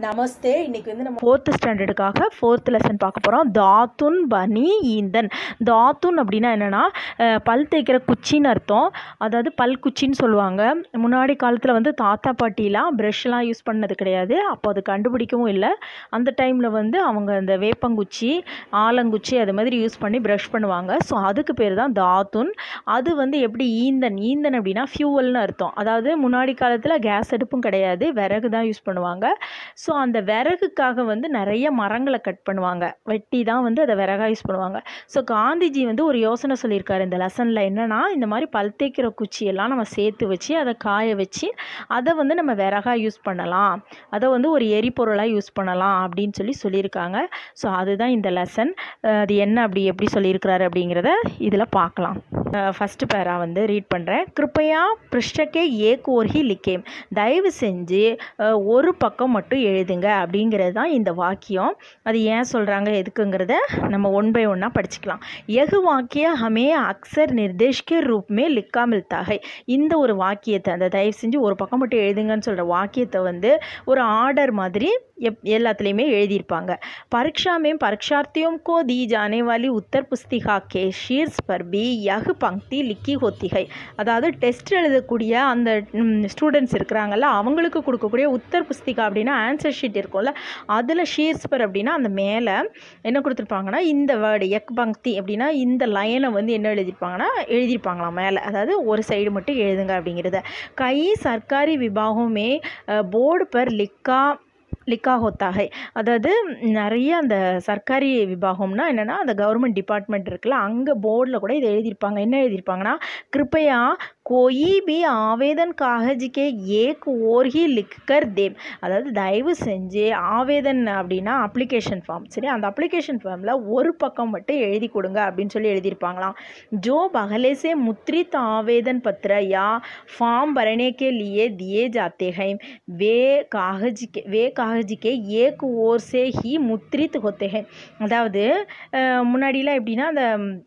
நமஸ்தே இன்னைக்கு வந்து நம்ம ஃபோர்த்து ஸ்டாண்டர்டுக்காக ஃபோர்த் லெசன் பார்க்க போகிறோம் தாத்துன் பனி ஈந்தன் தாத்துன் அப்படின்னா என்னென்னா பல் தேய்க்கிற குச்சின்னு அர்த்தம் அதாவது பல் குச்சின்னு சொல்லுவாங்க முன்னாடி காலத்தில் வந்து தாத்தா பாட்டிலாம் ப்ரஷ்லாம் யூஸ் பண்ணது கிடையாது அப்போ அது கண்டுபிடிக்கவும் இல்லை அந்த டைமில் வந்து அவங்க அந்த வேப்பங்குச்சி ஆலங்குச்சி அது மாதிரி யூஸ் பண்ணி ப்ரஷ் பண்ணுவாங்க ஸோ அதுக்கு பேர் தான் தாத்துன் அது வந்து எப்படி ஈந்தன் ஈந்தன் அப்படின்னா ஃபியூவல்னு அர்த்தம் அதாவது முன்னாடி காலத்தில் கேஸ் அடுப்பும் கிடையாது விறகு தான் யூஸ் பண்ணுவாங்க ஸோ அந்த விறகுக்காக வந்து நிறைய மரங்களை கட் பண்ணுவாங்க வெட்டி தான் வந்து அதை விறகா யூஸ் பண்ணுவாங்க ஸோ காந்திஜி வந்து ஒரு யோசனை சொல்லியிருக்காரு இந்த லெசனில் என்னென்னா இந்த மாதிரி பல் தேய்க்கிற குச்சியெல்லாம் நம்ம சேர்த்து வச்சு அதை காய வச்சு அதை வந்து நம்ம விறகா யூஸ் பண்ணலாம் அதை வந்து ஒரு எரிபொருளாக யூஸ் பண்ணலாம் அப்படின்னு சொல்லி சொல்லியிருக்காங்க ஸோ அதுதான் இந்த லெசன் அது என்ன அப்படி எப்படி சொல்லியிருக்கிறாரு அப்படிங்கிறத இதில் பார்க்கலாம் ஃபஸ்ட்டு பேரா வந்து ரீட் பண்ணுறேன் கிருப்பையா பிருஷ்டக்கே ஏக் ஓர்ஹி லிக்கேம் தயவு செஞ்சு அஹ், ஒரு பக்கம் மட்டும் எழுதுங்க அப்படிங்கிறது தான் இந்த வாக்கியம் அது ஏன் சொல்கிறாங்க எதுக்குங்கிறத நம்ம ஒன் பை ஒன்னாக படிச்சுக்கலாம் எகு வாக்கிய ஹமே அக்சர் நிர்தேஷ்கே ரூப்மே லிக்கா மில்தா ஹை இந்த ஒரு வாக்கியத்தை அந்த தயவு செஞ்சு ஒரு பக்கம் மட்டும் எழுதுங்கன்னு சொல்கிற வாக்கியத்தை வந்து ஒரு ஆர்டர் மாதிரி எப் எல்லாத்துலேயுமே எழுதியிருப்பாங்க परीक्षा में परीक्षार्थियों को दी जाने वाली उत्तर पुस्तिका के शीर्ष पर भी यह पंक्ति लिखी होती है அதாவது டெஸ்ட் எழுதக்கூடிய அந்த ஸ்டூடெண்ட்ஸ் இருக்கிறாங்கல்ல அவங்களுக்கு கொடுக்கக்கூடிய உத்தர் புஸ்திகா அப்படின்னா ஆன்சர் ஷீட் இருக்கும்ல அதில் ஷீர்ஸ் பர் அப்படின்னா அந்த மேலே என்ன கொடுத்துருப்பாங்கன்னா இந்த வேர்டு எக் பங்க்தி அப்படின்னா இந்த லைனை வந்து என்ன எழுதியிருப்பாங்கன்னா எழுதியிருப்பாங்களாம் மேலே அதாவது ஒரு சைடு மட்டும் எழுதுங்க அப்படிங்கிறத கை சர்க்காரி விபாகமே போர்டு பர் லிக்கா லிக்கா ஹோத்தா ஹை அதாவது நிறைய அந்த சர்க்காரி விபாகம்னா என்னென்னா அந்த கவர்மெண்ட் டிபார்ட்மெண்ட் இருக்குல்ல அங்கே போர்டில் கூட இதை எழுதியிருப்பாங்க என்ன எழுதியிருப்பாங்கன்னா கிருப்பையா கோயி பி ஆவேதன் காகஜிக்கே ஏக் ஓர்ஹி லிக்கர் தேம் அதாவது தயவு செஞ்சு ஆவேதன் அப்படின்னா அப்ளிகேஷன் ஃபார்ம் சரி அந்த அப்ளிகேஷன் ஃபார்மில் ஒரு பக்கம் மட்டும் எழுதி கொடுங்க அப்படின்னு சொல்லி எழுதியிருப்பாங்களாம் जो पहले से मुद्रित आवेदन पत्र या फॉर्म भरने के लिए दिए जाते हैं वे कागज के वे कागज के एक ओर से ही मुद्रित होते हैं அதாவது அஹ், முன்னாடிலாம் எப்படின்னா அந்த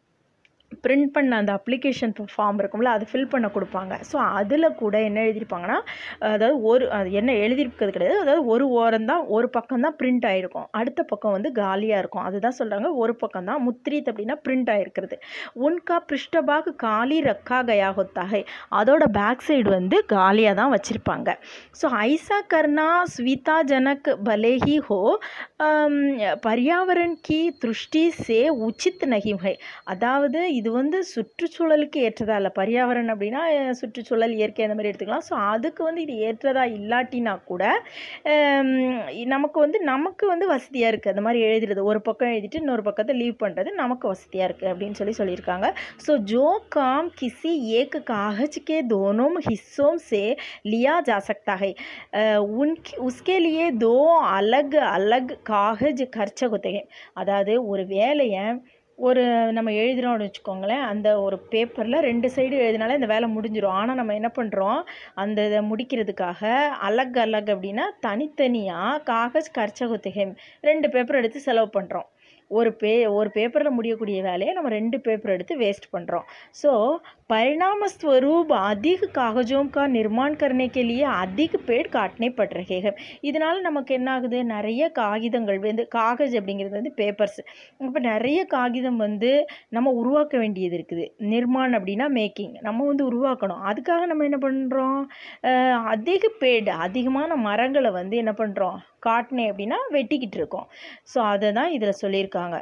பிரிண்ட் பண்ண அந்த அப்ளிகேஷன் ஃபார்ம் இருக்கும்ல அது ஃபில் பண்ண கொடுப்பாங்க ஸோ அதில் கூட என்ன எழுதியிருப்பாங்கன்னா அதாவது ஒரு அது என்ன எழுதியிருக்கிறது கிடையாது அதாவது ஒரு ஓரம் தான் ஒரு பக்கம் தான் பிரிண்ட் ஆகிருக்கும் அடுத்த பக்கம் வந்து காலியாக இருக்கும் அதுதான் சொல்கிறாங்க ஒரு பக்கம் தான் முத்ரித் அப்படின்னா பிரிண்ட் ஆகிருக்கிறது உன்கா பிருஷ்டபாக் காலி ரக்கா கயா होता है அதோட பேக் சைடு வந்து காலியாக தான் வச்சுருப்பாங்க ஸோ ஐசா கர்னா सुविधाजनक भले ही हो अम, पर्यावरण की दृष्टि से उचित नहीं है அதாவது இது வந்து சுற்றுச்சூழலுக்கு ஏற்றதா இல்லை பர்யாவரணம் அப்படின்னா அஹ், சுற்றுச்சூழல் இயற்கை அந்த மாதிரி எடுத்துக்கலாம் ஸோ அதுக்கு வந்து இது ஏற்றதா இல்லாட்டினா கூட ஹம், நமக்கு வந்து நமக்கு வந்து வசதியாக இருக்குது அந்த மாதிரி எழுதுறது ஒரு பக்கம் எழுதிட்டு இன்னொரு பக்கத்தை லீவ் பண்ணுறது நமக்கு வசதியாக இருக்குது அப்படின்னு சொல்லி சொல்லியிருக்காங்க ஸோ ஜோ काम किसी एक कागज के दोनों हिस्सों से लिया जा सकता है अ, उनकी उसके लिए दो अलग अलग कागज खर्च होते हैं அதாவது ஒரு வேலையை ஒரு நம்ம எழுதுகிறோம்னு வச்சுக்கோங்களேன் அந்த ஒரு பேப்பரில் ரெண்டு சைடு எழுதினாலே அந்த வேலை முடிஞ்சிடும் ஆனால் நம்ம என்ன பண்ணுறோம் அந்த இதை முடிக்கிறதுக்காக அலக் அலக் அப்படின்னா தனித்தனியாக காகஜ் கர்ச்ச குத்திகை ரெண்டு பேப்பர் எடுத்து செலவு பண்ணுறோம் ஒரு பே ஒரு பேப்பரில் முடியக்கூடிய வேலையை நம்ம ரெண்டு பேப்பர் எடுத்து வேஸ்ட் பண்ணுறோம் ஸோ परिणाम स्वरूप अधिक कागजों का निर्माण करने के लिए अधिक पेड़ काटने पड़ रहे हैं இதனால் நமக்கு என்ன ஆகுது நிறைய காகிதங்கள் வந்து காகஜ் அப்படிங்கிறது வந்து பேப்பர்ஸ் இப்போ நிறைய காகிதம் வந்து நம்ம உருவாக்க வேண்டியது இருக்குது நிர்மாண் அப்படின்னா மேக்கிங் நம்ம வந்து உருவாக்கணும் அதுக்காக நம்ம என்ன பண்ணுறோம் அதிக பேடு அதிகமான மரங்களை வந்து என்ன பண்ணுறோம் காட்டினே அப்படின்னா வெட்டிக்கிட்டு இருக்கோம் ஸோ அதை தான் இதில் சொல்லியிருக்காங்க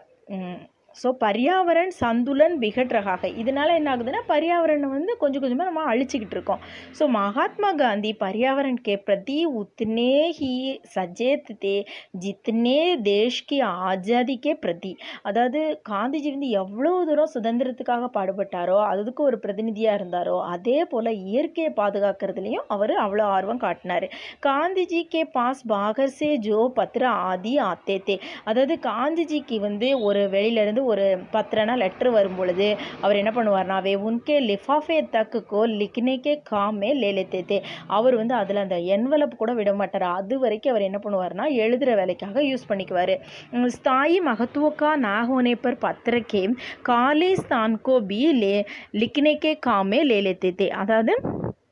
ஸோ பர்யாவரன் சந்துலன் பிகட் ரகாக இதனால என்ன ஆகுதுன்னா பர்யாவரணை வந்து கொஞ்சம் கொஞ்சமாக நம்ம அழிச்சிக்கிட்டு இருக்கோம் ஸோ மகாத்மா காந்தி பர்யாவरण के प्रति उतने ही सचेत थे जितने देश की आज़ादी के प्रति அதாவது காந்திஜி வந்து எவ்வளோ தூரம் சுதந்திரத்துக்காக பாடுபட்டாரோ அதுக்கு ஒரு பிரதிநிதியாக இருந்தாரோ அதே போல் இயற்கையை பாதுகாக்கிறதுலையும் அவர் அவ்வளோ ஆர்வம் காட்டினார் காந்திஜி கே பாஸ் பாகர் சே ஜோ பத்ர ஆதி ஆத்தே தே அதாவது காந்திஜிக்கு வந்து ஒரு வெளியிலேருந்து ஒரு பத்திரனா லெட்டர் வரும் பொழுது அவர் என்ன பண்ணுவார்னா வே உன்கே லிஃபாஃபே தக்குக்கோ லிக்னேக்கே காமே லேலேத்தே தே அவர் வந்து அதில் அந்த என்வலப் கூட விட மாட்டார் அது வரைக்கும் அவர் என்ன பண்ணுவார்னா எழுதுகிற வேலைக்காக யூஸ் பண்ணிக்குவார் ஸ்தாயி மகத்துவக்கா ना होने पर पत्र के काले स्थान को भी ले लिखने के काम में ले लेते थे அதாவது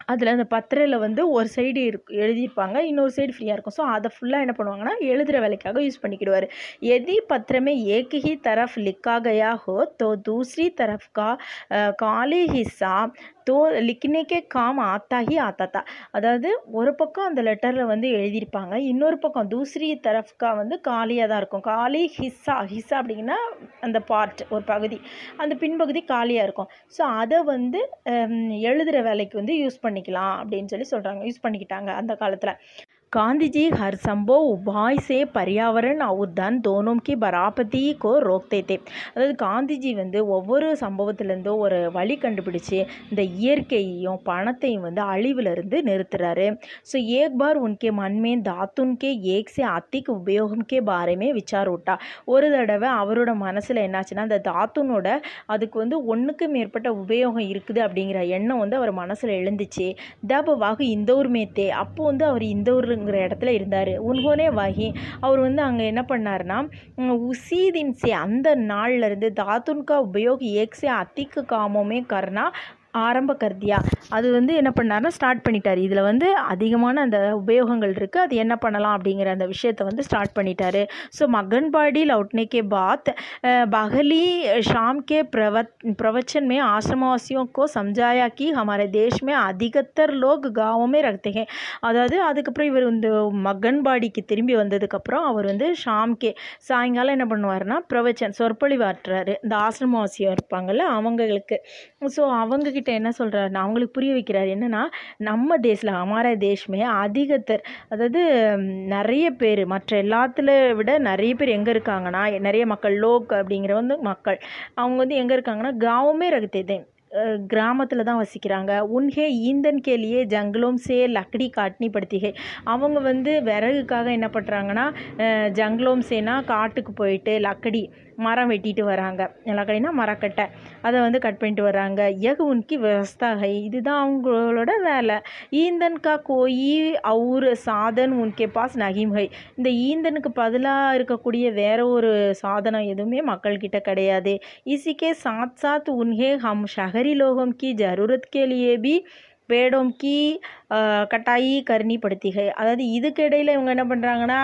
அதில் அந்த பத்திரையில் வந்து ஒரு சைடு இருக்கு எழுதியிருப்பாங்க இன்னொரு சைடு ஃப்ரீயாக இருக்கும் ஸோ அதை ஃபுல்லாக என்ன பண்ணுவாங்கன்னா எழுதுகிற வேலைக்காக யூஸ் பண்ணிக்கிடுவார் यदि पत्र में एक ही तरफ लिखा गया हो तो दूसरी तरफ का अ, काली हिस्सा तो लिखने के काम आता ही आता था அதாவது ஒரு பக்கம் அந்த லெட்டரில் வந்து எழுதியிருப்பாங்க இன்னொரு பக்கம் தூசரி தரஃப்கா வந்து காலியாக தான் இருக்கும் காலி ஹிஸ்ஸா ஹிஸ்ஸா அப்படிங்கன்னா அந்த பார்ட் ஒரு பகுதி அந்த பின்பகுதி காலியாக இருக்கும் ஸோ அதை வந்து எழுதுகிற வேலைக்கு வந்து யூஸ் பண்ணிக்கலாம் அப்படின்னு சொல்லி சொல்கிறாங்க யூஸ் பண்ணிக்கிட்டாங்க அந்த காலத்தில் गांधी जी हर संभव उपाय से पर्यावरण और धन दोनों की बराबरी को रोकते थे அதாவது காந்திஜி வந்து ஒவ்வொரு சம்பவத்திலேருந்தும் ஒரு வழி கண்டுபிடிச்சு இந்த இயற்கையையும் பணத்தையும் வந்து அழிவிலிருந்து நிறுத்துறாரு ஸோ ஏக் பார் உன்கே மண்மே தாத்துன் கே ஏக் சே அதிக் உபயோகம் கே பாரமே விசார் விட்டா ஒரு தடவை அவரோட மனசில் என்னாச்சுன்னா அந்த தாத்துனோட அதுக்கு வந்து ஒன்றுக்கு மேற்பட்ட உபயோகம் இருக்குது அப்படிங்கிற எண்ணம் வந்து அவர் மனசில் எழுந்துச்சு தப வாகு இந்தோர் மேத்தே அப்போ வந்து அவர் இந்தோருங்கிற இடத்துல இருந்தார் உன்ஹோனே வாகி அவர் வந்து அங்கே என்ன பண்ணாருன்னா உம், உசி தின் சே அந்த நாள்ல இருந்து தாத்துன்கா உபயோக் ஏக் சே அதிக்கு காமோமே கர்னா ஆரம்ப கர்தியா அது வந்து என்ன பண்ணாருன்னா ஸ்டார்ட் பண்ணிட்டார் இதில் வந்து அதிகமான அந்த உபயோகங்கள் இருக்குது அது என்ன பண்ணலாம் அப்படிங்கிற அந்த விஷயத்தை வந்து ஸ்டார்ட் பண்ணிட்டாரு ஸோ मगनबाड़ी लौटने के बाद अ, बहली शाम के प्रवत प्रवचन में आश्रमवासियों को समझाया कि हमारे देश में अधिकतर लोग गाँवों में रहते हैं அதாவது அதுக்கப்புறம் இவர் இந்த மகன்பாடிக்கு திரும்பி வந்ததுக்கப்புறம் அவர் வந்து ஷாம்கே சாயங்காலம் என்ன பண்ணுவாருன்னா பிரவச்சன் சொற்பொழிவாற்றுறாரு இந்த ஆசிரமவாசியம் இருப்பாங்கல்ல அவங்களுக்கு ஸோ அவங்கக்கிட்ட என்ன சொல்கிறாருன்னா அவங்களுக்கு புரிய வைக்கிறாரு என்னென்னா நம்ம தேசில் அமார தேஷ்மே அதிகத்தர் அதாவது ம், நிறைய பேர் மற்ற எல்லாத்துல விட நிறைய பேர் எங்கே இருக்காங்கன்னா நிறைய மக்கள் லோக் அப்படிங்கிற வந்து மக்கள் அவங்க வந்து எங்கே இருக்காங்கன்னா காவுமே ரகத்தே கிராமத்தில் தான் வசிக்கிறாங்க உன்ஹே ஈந்தன் கேலியே ஜங்கலும் சே லக்கடி காட்னி படுத்திகை அவங்க வந்து விறகுக்காக என்ன பண்ணுறாங்கன்னா ஜங்லோம் சேனா காட்டுக்கு போயிட்டு லக்கடி மரம் வெட்டிட்டு வராங்க லக்கடினா மரக்கட்டை அதை வந்து கட் பண்ணிட்டு வராங்க யக் உன்கி விவஸ்தாகை இதுதான் அவங்களோட வேலை ஈந்தன் கா கோயி அவுர் சாதன் உன்கே பாஸ் நகிம்கை இந்த ஈந்தனுக்கு பதிலாக இருக்கக்கூடிய வேற ஒரு சாதனம் எதுவுமே மக்கள்கிட்ட கிடையாது इसी के साथ साथ उन्हें हम शहरी लोगों की ज़रूरत के लिए भी पेड़ों की अ, कटाई करनी पड़ती है அதாவது இதுக்கு இடையில இவங்க என்ன பண்ணுறாங்கன்னா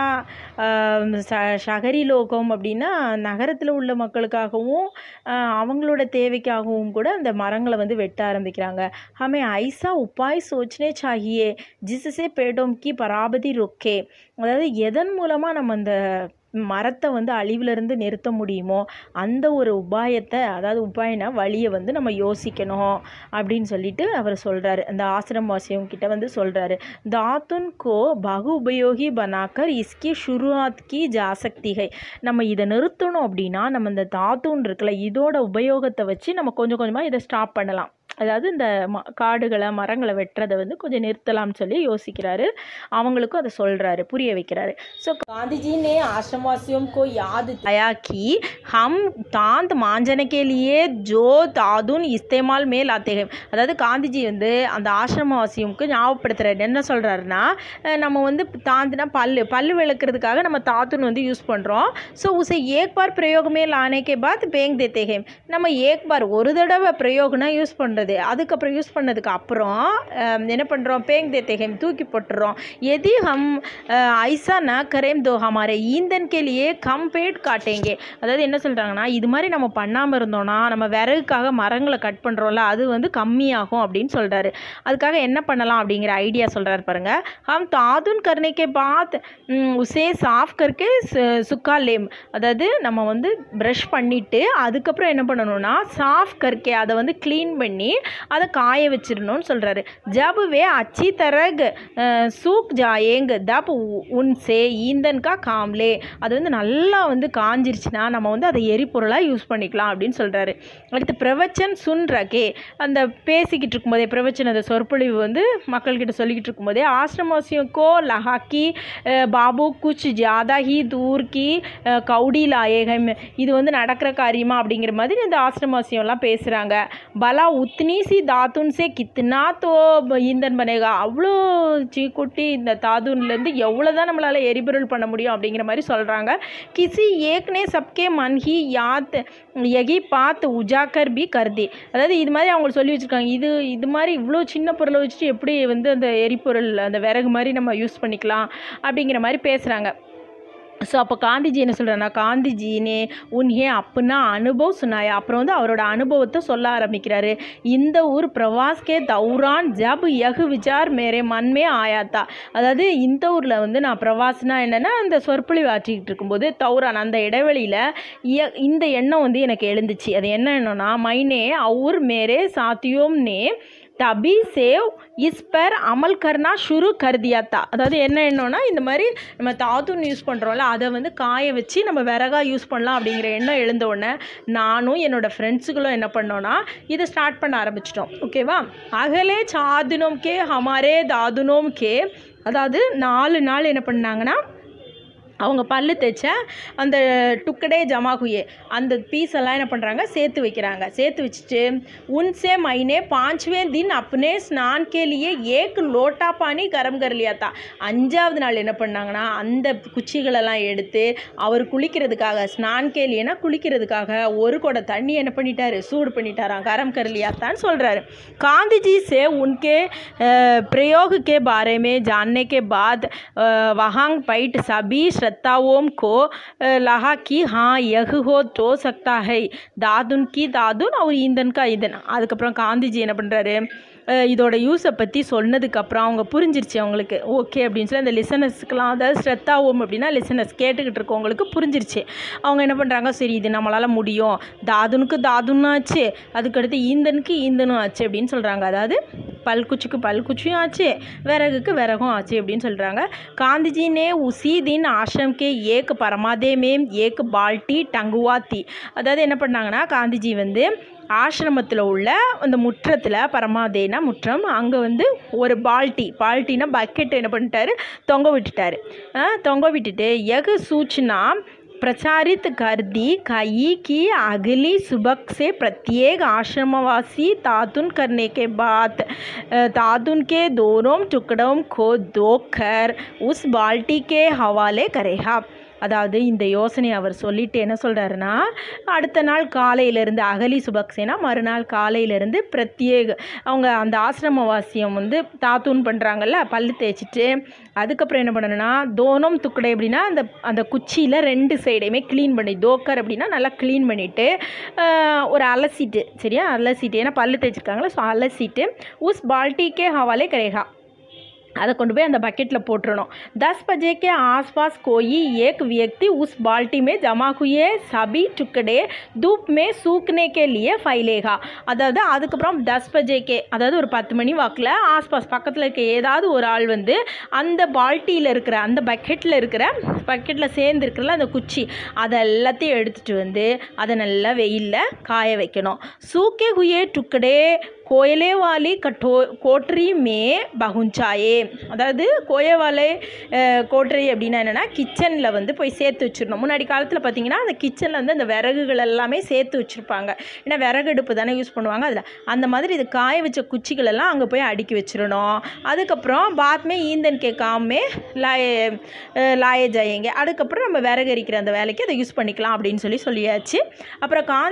ச ஷகரி லோகம் அப்படின்னா நகரத்தில் உள்ள மக்களுக்காகவும் அஹ், அவங்களோட தேவைக்காகவும் கூட அந்த மரங்களை வந்து வெட்ட ஆரம்பிக்கிறாங்க हमें ऐसा उपाय सोचने चाहिए जिससे पेड़ों की बराबरी रोके அதாவது எதன் மூலமாக நம்ம அந்த மரத்தை வந்து அழிவிலிருந்து நிறுத்த முடியுமோ அந்த ஒரு உபாயத்தை அதாவது உபாயனா வழியை வந்து நம்ம யோசிக்கணும் அப்படின்னு சொல்லிட்டு அவர் சொல்கிறாரு அந்த ஆசிரமவாசியம் கிட்ட வந்து சொல்கிறாரு தாத்துன் கோ பகு உபயோகி பனாக்கர் இஸ்கி ஷுருஆத் கி ஜாசக்தி ஹை நம்ம இதை நிறுத்தணும் அப்படின்னா நம்ம இந்த தாத்துன் இருக்குல்ல இதோட உபயோகத்தை வச்சு நம்ம கொஞ்சம் கொஞ்சமாக இதை ஸ்டாப் பண்ணலாம் அதாவது இந்த ம காடுகளை மரங்களை வெட்டுறதை வந்து கொஞ்சம் நிறுத்தலாம்னு சொல்லி யோசிக்கிறாரு அவங்களுக்கும் அதை சொல்கிறாரு புரிய வைக்கிறாரு ஸோ गांधी जी ने आश्रमवासियों को याद दिलाया कि हम दांत मांजने के लिए जो दादुन इस्तेमाल में लाते हैं அதாவது காந்திஜி வந்து அந்த ஆசிரமவாசியமுக்கு ஞாபகப்படுத்துறாரு என்ன சொல்கிறாருன்னா நம்ம வந்து தாந்துனா பல்லு பல்லு விளக்குறதுக்காக நம்ம தாத்துன் வந்து யூஸ் பண்ணுறோம் ஸோ உசை ஏக் பார் பிரயோகமே லானே கே பாத் பேங் தேத்தே ஹே நம்ம ஏக் பார் ஒரு தடவை பிரயோகம்னா யூஸ் பண்ணுறது அதுக்கப்புறம் யூஸ் பண்ணதுக்கு அப்புறம் அஹ், என்ன பண்ணுறோம் பேங் தேத்தே ஹேம் தூக்கி போட்டுறோம் எதி ஹம் அஹ், ஐசா ந கரேம் தோ ஹமாரே ஈந்தன் கே லியே கம் பேட் காட்டேங்க அதாவது என்ன சொல்கிறாங்கன்னா இது மாதிரி நம்ம பண்ணாமல் இருந்தோம்னா நம்ம விறகுக்காக மரங்களை கட் பண்ணுறோம்ல அது வந்து கம்மியாகும் அப்படின்னு சொல்கிறாரு அதுக்காக என்ன பண்ணலாம் அப்படிங்கிற ஐடியா சொல்கிறாரு பாருங்க ஹம் தாதுன் கர்னே கே பாத் ம், உசே சாஃப் கர்க்கே சு- சுக்கா லேம் அதாவது நம்ம வந்து ப்ரஷ் பண்ணிவிட்டு அதுக்கப்புறம் என்ன பண்ணணும்னா சாஃப் கர்க்கே அதை வந்து க்ளீன் பண்ணி அதை காய வச்சிடணும்னு சொல்கிறாரு ஜப் வே அச்சி தரக் அஹ், சூக் ஜாயேங்க தப் உ- உன்சே ஈந்தன் கா காம்லே அது வந்து நல்லா வந்து காஞ்சிருச்சுன்னா நம்ம வந்து அதை எரிபொருளாக யூஸ் பண்ணிக்கலாம் அப்படின்னு சொல்கிறாரு அடுத்து பிரவச்சன் சுன் ரகே அந்த பேசிக்கிட்டு இருக்கும்போதே பிரவச்சன் அந்த சொற்பொழிவு வந்து மக்கள்கிட்ட சொல்லிக்கிட்டு இருக்கும்போதே ஆசிரமவாசியம் கோ லஹாக்கி அஹ், பாபு குச் ஜியாதா ஹி தூர் கி அஹ், கவுடி லாயேகம் இது வந்து நடக்கிற காரியமா அப்படிங்கிற மாதிரி இந்த ஆசிரமவாசியம்லாம் பேசுகிறாங்க பலா உத்னி इतनी सी दातुन से कितना तो ईंधन बनेगा அவ்வளோ சீக்குட்டி இந்த தாதுன்லேருந்து எவ்வளோ தான் நம்மளால் எரிபொருள் பண்ண முடியும் அப்படிங்கிற மாதிரி சொல்கிறாங்க கிசி ஏக்னே சப்கே மன் ஹி யாத் எகி பாத் உஜாக்கர் பி கர்தி அதாவது இது மாதிரி அவங்க சொல்லி வச்சுருக்காங்க இது இது மாதிரி இவ்வளோ சின்ன பொருளை வச்சுட்டு எப்படி வந்து அந்த எரிபொருள் அந்த விறகு மாதிரி நம்ம யூஸ் பண்ணிக்கலாம் அப்படிங்கிற மாதிரி பேசுகிறாங்க ஸோ அப்போ காந்திஜி என்ன சொல்கிறேன்னா காந்திஜினே உன்ஹே அப்புன்னா அனுபவம் சொன்னாயா அப்புறம் வந்து அவரோட அனுபவத்தை சொல்ல ஆரம்பிக்கிறாரு இந்த ஊர் பிரவாஸ்கே தௌரான் ஜப் யகு விசார் மேரே மண்மே ஆயாத்தா அதாவது இந்த ஊரில் வந்து நான் பிரவாஸ்னா என்னென்னா அந்த சொற்பொழிவு ஆற்றிக்கிட்டு இருக்கும்போது தௌரான் அந்த இடைவெளியில் ய- இந்த எண்ணம் வந்து எனக்கு எழுந்துச்சு அது என்ன எண்ணம்னா மைனே அவுர் மேரே சாத்தியோம் நே தபி சேவ் இஸ் பர் அமல் கர்னா ஷுரு கர்தியாத்தா அதாவது என்ன என்னன்னா இந்த மாதிரி நம்ம தாத்தூன் யூஸ் பண்ணுறோம்ல அதை வந்து காய வச்சு நம்ம விறகா யூஸ் பண்ணலாம் அப்படிங்கிற எண்ணம் எழுந்த உடனே நானும் என்னோடய ஃப்ரெண்ட்ஸுகளும் என்ன பண்ணோன்னா இதை ஸ்டார்ட் பண்ண ஆரம்பிச்சிட்டோம் ஓகேவா அகலே சாதுனோம் கே ஹமாரே தாதுனோம் கே அதாவது நாலு நாள் என்ன பண்ணாங்கன்னா அவங்க பல்லு தைச்ச அந்த டுக்கடே ஜமா ஹுயே அந்த பீஸ் எல்லாம் என்ன பண்ணுறாங்க சேர்த்து வைக்கிறாங்க சேர்த்து வச்சுட்டு உன்சே மைனே பாஞ்ச்வே தின் அப்னே ஸ்நான் கேலியே ஏக் லோட்டா பானி கரம் கர்லியாத்தா அஞ்சாவது நாள் என்ன பண்ணாங்கன்னா அந்த குச்சிகளெல்லாம் எடுத்து அவர் குளிக்கிறதுக்காக ஸ்நான் கேலியனா குளிக்கிறதுக்காக ஒரு குடம் தண்ணி என்ன பண்ணிட்டாரு சூடு பண்ணிட்டாராம் கரம் கர்லியாத்தான்னு சொல்கிறாரு காந்திஜி से उनके अ, प्रयोग के बारे में जानने के बाद अ, वहाँ पैट सभी श्रद्धाओं को अ, लगा कि हाँ यह हो तो सकता है दादुन की दादुन और ईंधन का ईंधन அதுக்கப்புறம் காந்திஜி என்ன பண்ணுறாரு இதோட யூஸை பற்றி சொன்னதுக்கப்புறம் அவங்க புரிஞ்சிருச்சு அவங்களுக்கு ஓகே அப்படின்னு சொல்லி அந்த லிசனர்ஸ்க்குலாம் அதாவது ஸ்ரத்தாவோம் அப்படின்னா லிசனர்ஸ் கேட்டுக்கிட்டு இருக்கவங்களுக்கு புரிஞ்சிருச்சு அவங்க என்ன பண்ணுறாங்க சரி இது நம்மளால் முடியும் தாதுனுக்கு தாதுன்னு ஆச்சு அதுக்கடுத்து ஈந்தனுக்கு ஈந்தனும் ஆச்சு அப்படின்னு சொல்கிறாங்க அதாவது பல்குச்சிக்கு பல்குச்சியும் ஆச்சு விறகுக்கு விறகும் ஆச்சு அப்படின்னு சொல்கிறாங்க காந்திஜி ने उसी दिन आश्रम के एक परमादे में एक बाल्टी टंगुआ थी அதாவது என்ன பண்ணாங்கன்னா காந்திஜி வந்து ஆசிரமத்தில் உள்ள அந்த முற்றத்தில் பரமாதேனா முற்றம் அங்கே வந்து ஒரு பால்ட்டி பால்ட்டினா பக்கெட் என்ன பண்ணிட்டாரு தொங்க விட்டுட்டாரு ஆ, தொங்க விட்டுட்டு எகு சூச்சனா प्रचारित कर दी कई की अगली सुबह से प्रत्येक आश्रमवासी तातुन करने के बाद अ, तातुन के दोनों टुकड़ों को धोकर उस बाल्टी के हवाले करेगा அதாவது இந்த யோசனை அவர் சொல்லிட்டு என்ன சொல்கிறாருன்னா அடுத்த நாள் காலையிலேருந்து அகலி சுபக்சேனா மறுநாள் காலையிலேருந்து பிரத்யேக அவங்க அந்த ஆசிரமவாசியம் வந்து தாத்தூன் பண்ணுறாங்கல்ல பல்லு தேய்ச்சிட்டு அதுக்கப்புறம் என்ன பண்ணணும்னா தோனம் துக்கடை அப்படின்னா அந்த அந்த குச்சியில் ரெண்டு சைடையுமே க்ளீன் பண்ணி தோக்கர் அப்படின்னா நல்லா க்ளீன் பண்ணிவிட்டு ஒரு அலசிட்டு சரியா அலசிட்டு ஏன்னா பல்லு தேய்ச்சிருக்காங்களா ஸோ அலசிட்டு உஸ் பால்ட்டிக்கே ஹவாலே கரேகா அதை கொண்டு போய் அந்த பக்கெட்டில் போட்டுறணும் दस बजे के आसपास कोई एक व्यक्ति उस बाल्टी में जमा हुए सभी टुकड़े धूप में सूखने के लिए फैलेगा அதாவது அதுக்கப்புறம் தஸ் பஜேக்கே அதாவது ஒரு பத்து மணி வாக்கில் ஆஸ்பாஸ் பக்கத்தில் இருக்க ஏதாவது ஒரு ஆள் வந்து அந்த பால்ட்டியில் இருக்கிற அந்த பக்கெட்டில் இருக்கிற பக்கெட்டில் சேர்ந்து இருக்கிறல அந்த குச்சி அதை எல்லாத்தையும் எடுத்துகிட்டு வந்து அதை நல்லா வெயிலில் காய வைக்கணும் சூக்கே ஹுயே டுக்கடே கோயலே வாலி கட்டோ கோட்ரி மே பகுஞ்சாயே அதாவது கோயவாலை அஹ், கோட்டரி அப்படின்னா என்னென்னா கிச்சனில் வந்து போய் சேர்த்து வச்சிடணும் முன்னாடி காலத்தில் பார்த்தீங்கன்னா அந்த கிச்சனில் வந்து அந்த விறகுகள் எல்லாமே சேர்த்து வச்சுருப்பாங்க ஏன்னா விறகடுப்பு தானே யூஸ் பண்ணுவாங்க அதில் அந்த மாதிரி இது காய வச்ச குச்சிகள் எல்லாம் அங்கே போய் அடுக்கி வச்சிடணும் அதுக்கப்புறம் பாத்மே ஈந்தன் கேட்காமே லாய அஹ், லாய ஜாயங்க அதுக்கப்புறம் நம்ம விறகு எரிக்கிற அந்த வேலைக்கு அதை யூஸ் பண்ணிக்கலாம் அப்படின்னு சொல்லி சொல்லியாச்சு அப்புறம் கா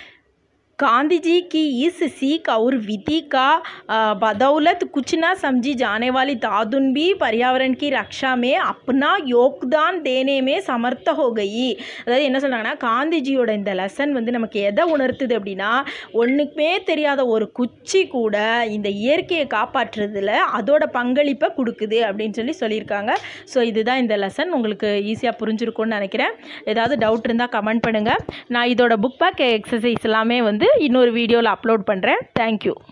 गांधी जी की इस सीख और विधि का अ, बदौलत कुछ ना समझी जाने वाली दादुन भी पर्यावरण की रक्षा में अपना योगदान देने में समर्थ हो गई அதாவது என்ன சொல்கிறாங்கன்னா காந்திஜியோட இந்த லெசன் வந்து நமக்கு எதை உணர்த்துது அப்படின்னா ஒன்றுக்குமே தெரியாத ஒரு குச்சி கூட இந்த இயற்கையை காப்பாற்றுறதுல அதோட பங்களிப்பை கொடுக்குது அப்படின்னு சொல்லி சொல்லியிருக்காங்க ஸோ இதுதான் இந்த லெசன் உங்களுக்கு ஈஸியாக புரிஞ்சிருக்கும்னு நினைக்கிறேன் ஏதாவது டவுட் இருந்தால் கமெண்ட் பண்ணுங்கள் நான் இதோட புக் பேக் எக்ஸசைஸ் எல்லாமே வந்து இன்னொரு வீடியோவில் அப்லோட் பண்ணுறேன் தேங்க்யூ